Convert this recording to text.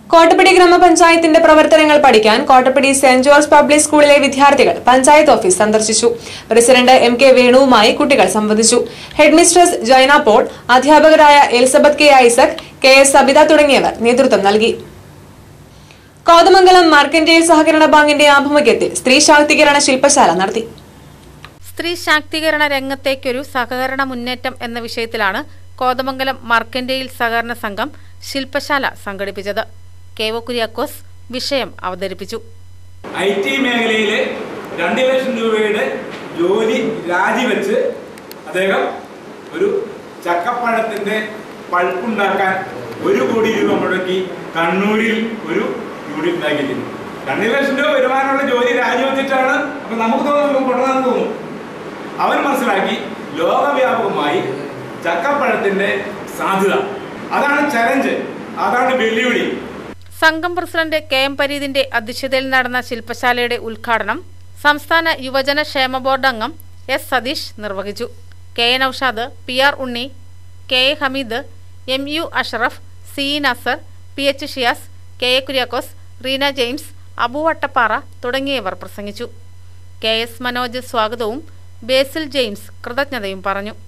കോട്ടപ്പടി ഗ്രാമപഞ്ചായത്തിന്റെ പ്രവർത്തനങ്ങൾ പഠിക്കാൻ കോട്ടപ്പടി സെന്റ് ജോർജ് പബ്ലിക് സ്കൂളിലെ വിദ്യാർത്ഥികൾ പഞ്ചായത്ത് ഓഫീസ് സന്ദർശിച്ചു പ്രസിഡന്റ് എം കെ വേണുവുമായി കുട്ടികൾ സംവദിച്ചു ഹെഡ്മിസ്ട്രസ് ജൈന പോൾ അധ്യാപകരായ Elizabeth K Isaac K S Sabitha തുടങ്ങിയവർ നേതൃത്വം നൽകി കോതമംഗലം മാർക്കന്റേൽ സഹകരണ ബാങ്കിന്റെ ആഭിമുഖ്യത്തിൽ സ്ത്രീ ശാക്തീകരണ ശില്പശാല നടത്തി സ്ത്രീ ശാക്തീകരണ രംഗത്തേക്കൊരു സഹകരണ മുന്നേറ്റം എന്ന വിഷയത്തിലാണ് കോതമംഗലം മർക്കന്റെയിൽ സഹകരണ സംഘം ശില്പശാല സംഘടിപ്പിച്ചത് കെ ഒ കുര്യാക്കോസ് വിഷയം അവതരിപ്പിച്ചു ഐ ടി മേഖലയിലെ രണ്ട് ലക്ഷം രൂപയുടെ ജോലി രാജിവെച്ച് അദ്ദേഹം ഒരു ചക്കപ്പഴത്തിൻ്റെ പൾപ്പുണ്ടാക്കാൻ ഒരു കോടി രൂപ മുടക്കി കണ്ണൂരിൽ ഒരു യൂണിറ്റ് ഉണ്ടാക്കിയിരിക്കുന്നു രണ്ട് ലക്ഷം രൂപ വരുമാനമുള്ള ജോലി രാജിവെച്ചിട്ടാണ് അപ്പൊ നമുക്ക് തോന്നുന്നു കൊണ്ടുവന്നു തോന്നും അവൻ മനസ്സിലാക്കി ലോകവ്യാപകമായി ചക്കപ്പഴത്തിന്റെ സാധ്യത അതാണ് ചലഞ്ച് അതാണ് വെല്ലുവിളി സംഘം പ്രസിഡന്റ് കെ എം പരീതിന്റെ അധ്യക്ഷതയിൽ നടന്ന ശില്പശാലയുടെ ഉദ്ഘാടനം സംസ്ഥാന യുവജന ക്ഷേമ ബോർഡ് അംഗം എസ് സതീഷ് നിർവഹിച്ചു K A Naushad P R Unni K A Hameed M U Ashraf C E Nasar P H Shiyas K A Kuriakose Reena James Abu Vattappara തുടങ്ങിയവർ പ്രസംഗിച്ചു കെ എസ് മനോജ് സ്വാഗതവും ബേസിൽ ജെയിംസ് കൃതജ്ഞതയും പറഞ്ഞു